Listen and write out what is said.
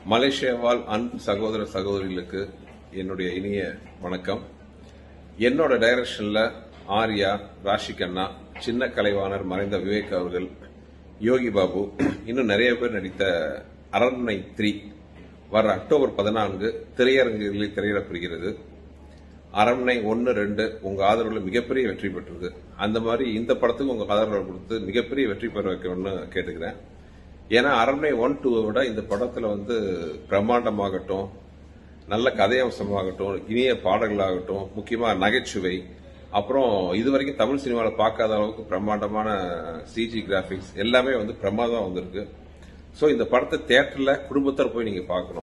Malaysia வாழ் அன்பு சகோதர சகோதரிகளுக்கு என்னுடைய இனிய வணக்கம் என்னோட டைரக்ஷன்ல ஆர்யா ராஷிகண்ணா சின்ன கலைவாணர் மறைந்த விவேக் அவர்கள் யோகி பாபு இன்னும் நிறைய பேர் நடித்த அரண்மனை த்ரீ வர அக்டோபர் பதினான்கு திரையரங்குகளில் திரையிடப்படுகிறது அரண்மனை ஒன்று ரெண்டு உங்க ஆதரவுல மிகப்பெரிய வெற்றி பெற்றது அந்த மாதிரி இந்த படத்துக்கு உங்க ஆதரவு கொடுத்து மிகப்பெரிய வெற்றி பெற வைக்கணும்னு கேட்டுக்கிறேன் ஏன்னா அரண்மனை ஒன் டூவை விட இந்த படத்துல வந்து பிரம்மாண்டமாகட்டும் நல்ல கதையம்சமாகட்டும் இனிய பாடல்களாகட்டும் முக்கியமா நகைச்சுவை அப்புறம் இதுவரைக்கும் தமிழ் சினிமாவில் பார்க்காத அளவுக்கு பிரம்மாண்டமான சிஜி கிராபிக்ஸ் எல்லாமே வந்து பிரமாதம் வந்திருக்கு ஸோ இந்த படத்தை தியேட்டர்ல குடும்பத்தோட போய் நீங்க பார்க்கணும்